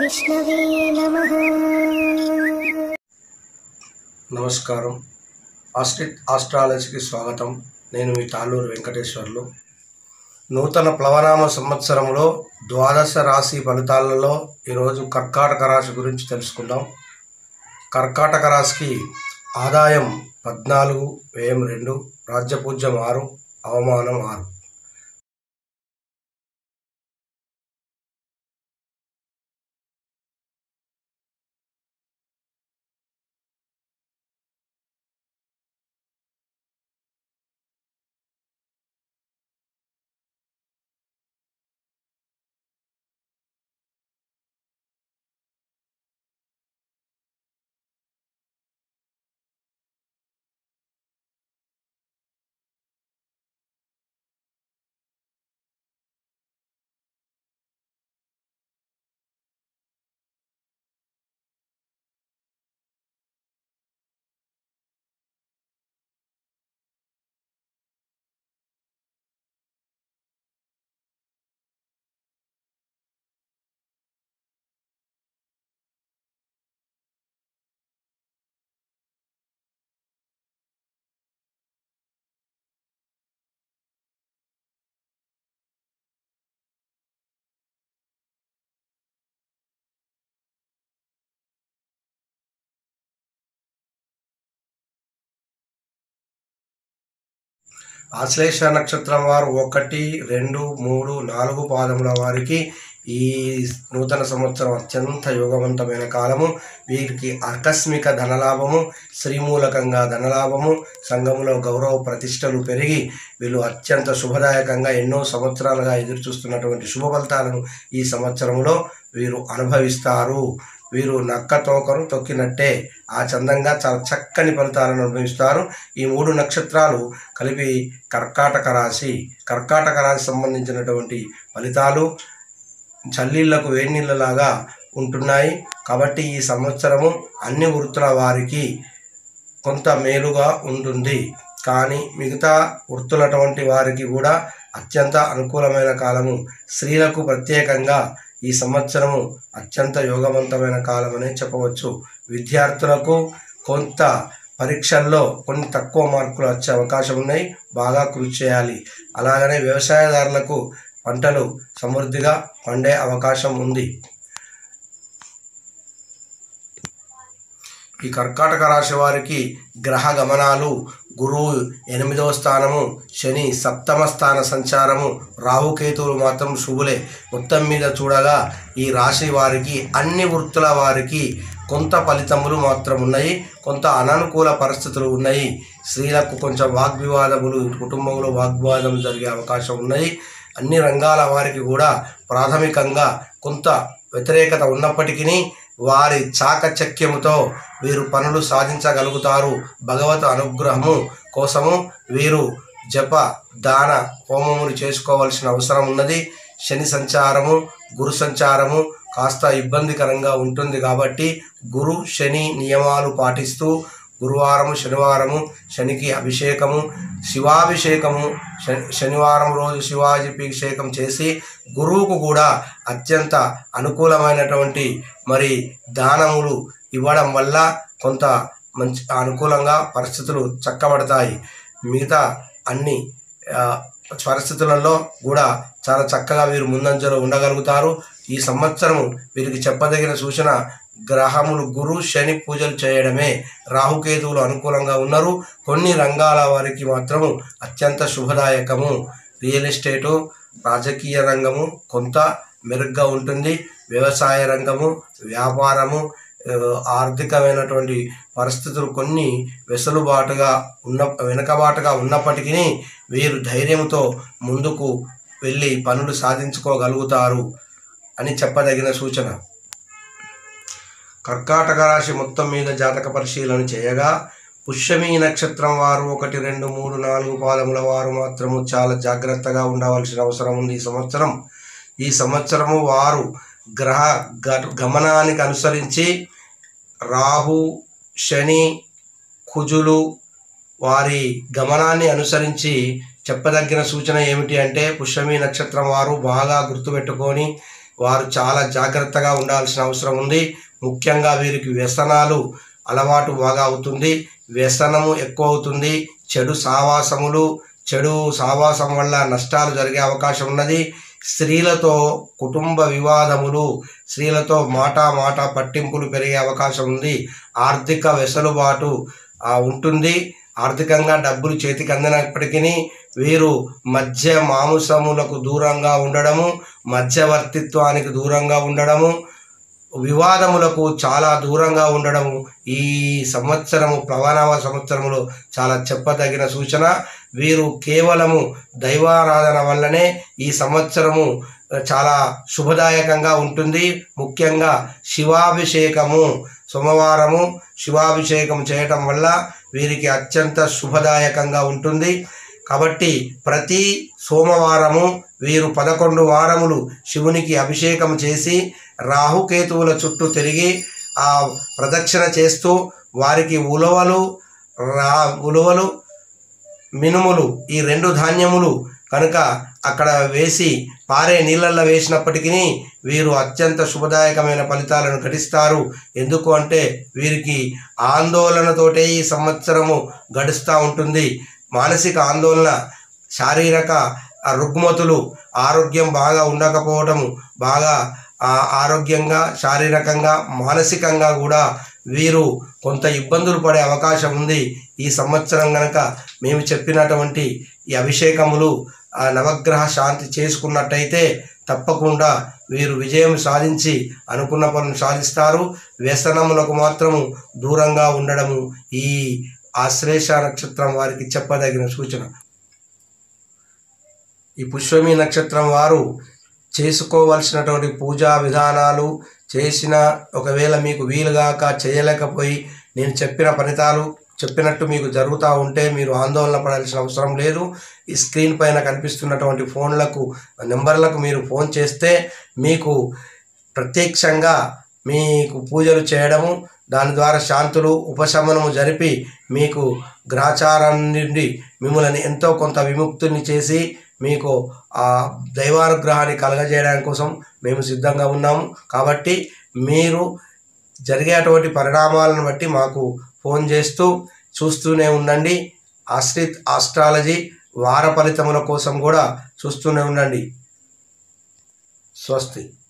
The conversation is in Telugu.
విష్ణవే నమ నమస్కారం ఆస్ట్రిక్ ఆస్ట్రాలజీకి స్వాగతం నేను మీ తాళ్ళూరు వెంకటేశ్వర్లు నూతన ప్లవనామ సంవత్సరంలో ద్వాదశ రాశి ఫలితాలలో ఈరోజు కర్కాటక రాశి గురించి తెలుసుకుందాం కర్కాటక రాశికి ఆదాయం పద్నాలుగు వ్యయం రెండు రాజ్యపూజ్యం ఆరు అవమానం ఆరు ఆశ్లేష నక్షత్రం వారు ఒకటి రెండు మూడు నాలుగు పాదముల వారికి ఈ నూతన సంవత్సరం అత్యంత యోగవంతమైన కాలము వీరికి ఆకస్మిక ధనలాభము శ్రీమూలకంగా ధనలాభము సంఘములో గౌరవ ప్రతిష్టలు పెరిగి వీళ్ళు అత్యంత శుభదాయకంగా ఎన్నో సంవత్సరాలుగా ఎదురు చూస్తున్నటువంటి శుభ ఫలితాలను ఈ సంవత్సరంలో వీరు అనుభవిస్తారు వీరు నక్క తోకను తొక్కినట్టే ఆ చందంగా చాలా చక్కని ఫలితాలను అనుభవిస్తారు ఈ మూడు నక్షత్రాలు కలిపి కర్కాటక రాశి కర్కాటక రాశి సంబంధించినటువంటి ఫలితాలు చల్లీళ్లకు వేడినీళ్ళలాగా ఉంటున్నాయి కాబట్టి ఈ సంవత్సరము అన్ని వృత్తుల వారికి కొంత మేలుగా ఉంటుంది కానీ మిగతా వృత్తులటువంటి వారికి కూడా అత్యంత అనుకూలమైన కాలము స్త్రీలకు ప్రత్యేకంగా ఈ సంవత్సరము అత్యంత యోగవంతమైన కాలం అనే చెప్పవచ్చు విద్యార్థులకు కొంత పరీక్షల్లో కొన్ని తక్కువ మార్కులు వచ్చే అవకాశం ఉన్నాయి బాగా కృషి చేయాలి అలాగనే వ్యవసాయదారులకు పంటలు సమృద్ధిగా పండే అవకాశం ఉంది ఈ కర్కాటక రాశి వారికి గ్రహ గమనాలు గురువు ఎనిమిదవ స్థానము శని సప్తమ స్థాన సంచారము రాహుకేతువులు మాత్రం శుభులే మొత్తం మీద చూడగా ఈ రాశి వారికి అన్ని వృత్తుల వారికి కొంత ఫలితములు మాత్రం ఉన్నాయి కొంత అననుకూల పరిస్థితులు ఉన్నాయి స్త్రీలకు కొంచెం వాగ్వివాదములు కుటుంబంలో వాగ్వివాదం జరిగే అవకాశం ఉన్నాయి అన్ని రంగాల వారికి కూడా ప్రాథమికంగా కొంత వ్యతిరేకత ఉన్నప్పటికీ వారి చాకచక్యముతో వీరు పనులు సాధించగలుగుతారు భగవత్ అనుగ్రహము కోసము వీరు జప దాన హోమములు చేసుకోవాల్సిన అవసరం ఉన్నది శని సంచారము గురు సంచారము కాస్త ఇబ్బందికరంగా ఉంటుంది కాబట్టి గురు శని నియమాలు పాటిస్తూ గురువారము శనివారము శనికి అభిషేకము శివాభిషేకము శని శనివారం రోజు శివాభిషేకం చేసి గురువుకు కూడా అత్యంత అనుకూలమైనటువంటి మరి దానములు ఇవ్వడం వల్ల కొంత మంచి అనుకూలంగా పరిస్థితులు చక్కబడతాయి మిగతా అన్ని ఆ, పరిస్థితులలో కూడా చాలా చక్కగా వీరు ముందంజలో ఉండగలుగుతారు ఈ సంవత్సరము వీరికి చెప్పదగిన సూచన గ్రహములు గురు శని పూజలు చేయడమే రాహుకేతువులు అనుకూలంగా ఉన్నారు కొన్ని రంగాల వారికి మాత్రము అత్యంత శుభదాయకము రియల్ ఎస్టేటు రాజకీయ రంగము కొంత మెరుగ్గా ఉంటుంది వ్యవసాయ రంగము వ్యాపారము ఆ, ఆర్థికమైనటువంటి పరిస్థితులు కొన్ని వెసులుబాటుగా ఉన్న వెనుకబాటుగా ఉన్నప్పటికీ వీరు ధైర్యంతో ముందుకు వెళ్ళి పనులు సాధించుకోగలుగుతారు అని చెప్పదగిన సూచన కర్కాటక రాశి మొత్తం మీద జాతక పరిశీలన చేయగా పుష్యమి నక్షత్రం వారు ఒకటి రెండు మూడు నాలుగు పాదముల వారు మాత్రము చాలా జాగ్రత్తగా ఉండవలసిన అవసరం ఉంది ఈ సంవత్సరం ఈ సంవత్సరము వారు గ్రహ గ- గమనానికి అనుసరించి రాహు శని కుజులు వారి గమనాన్ని అనుసరించి చెప్పదగిన సూచన ఏమిటి అంటే పుష్యమి నక్షత్రం వారు బాగా గుర్తుపెట్టుకొని వారు చాలా జాగ్రత్తగా ఉండాల్సిన అవసరం ఉంది ముఖ్యంగా వీరికి వ్యసనాలు అలవాటు బాగా అవుతుంది వ్యసనము ఎక్కువ అవుతుంది చెడు సావాసములు చెడు సావాసం వల్ల నష్టాలు జరిగే అవకాశం ఉన్నది స్త్రీలతో కుటుంబ వివాదములు స్త్రీలతో మాట మాట పట్టింపులు పెరిగే అవకాశం ఉంది ఆర్థిక వెసులుబాటు ఆ, ఉంటుంది ఆర్థికంగా డబ్బులు చేతికి అందినప్పటికీ వీరు మధ్య మాంసములకు దూరంగా ఉండడము మధ్యవర్తిత్వానికి దూరంగా ఉండడము వివాదములకు చాలా దూరంగా ఉండడము ఈ సంవత్సరము ప్లవనామ సంవత్సరములో చాలా చెప్పదగిన సూచన వీరు కేవలము దైవారాధన వల్లనే ఈ సంవత్సరము చాలా శుభదాయకంగా ఉంటుంది ముఖ్యంగా శివాభిషేకము సోమవారము శివాభిషేకం చేయటం వల్ల వీరికి అత్యంత శుభదాయకంగా ఉంటుంది కాబట్టి ప్రతి సోమవారము వీరు పదకొండు వారములు శివునికి అభిషేకం చేసి రాహుకేతువుల చుట్టూ తిరిగి ఆ ప్రదక్షిణ చేస్తూ వారికి ఉలవలు రా ఉలవలు మినుములు ఈ రెండు ధాన్యములు కనుక అక్కడ వేసి పారే నీళ్ళల్లో వేసినప్పటికీ వీరు అత్యంత శుభదాయకమైన ఫలితాలను గడిస్తారు ఎందుకు అంటే వీరికి ఆందోళనతోటే ఈ సంవత్సరము గడుస్తూ ఉంటుంది మానసిక ఆందోళన శారీరక ఆ రుగ్మతులు ఆరోగ్యం బాగా ఉండకపోవటము బాగా ఆ, ఆరోగ్యంగా శారీరకంగా మానసికంగా కూడా వీరు కొంత ఇబ్బందులు పడే అవకాశం ఉంది ఈ సంవత్సరం గనక మేము చెప్పినటువంటి ఈ అభిషేకములు ఆ నవగ్రహ శాంతి చేసుకున్నట్టయితే తప్పకుండా వీరు విజయం సాధించి అనుకున్న పనులు సాధిస్తారు వ్యసనములకు మాత్రము దూరంగా ఉండడము ఈ ఆశ్లేష నక్షత్రం వారికి చెప్పదగిన సూచన ఈ పుష్యమి నక్షత్రం వారు చేసుకోవలసినటువంటి పూజా విధానాలు చేసిన ఒకవేళ మీకు వీలుగాక చేయలేకపోయి నేను చెప్పిన ఫలితాలు చెప్పినట్టు మీకు జరుగుతూ ఉంటే మీరు ఆందోళన పడాల్సిన అవసరం లేదు ఈ స్క్రీన్ పైన కనిపిస్తున్నటువంటి ఫోన్లకు నెంబర్లకు మీరు ఫోన్ చేస్తే మీకు ప్రత్యక్షంగా మీకు పూజలు చేయడము దాని ద్వారా శాంతులు ఉపశమనము జరిపి మీకు గ్రాచారం నుండి మిమ్మల్ని ఎంతో కొంత విముక్తుని చేసి మీకు ఆ దైవానుగ్రహాన్ని కలగజేయడానికి కోసం మేము సిద్ధంగా ఉన్నాము కాబట్టి మీరు జరిగేటువంటి పరిణామాలను బట్టి మాకు ఫోన్ చేస్తూ చూస్తూనే ఉండండి ఆశ్రిత్ ఆస్ట్రాలజీ వార ఫలితముల కోసం కూడా చూస్తూనే ఉండండి స్వస్తి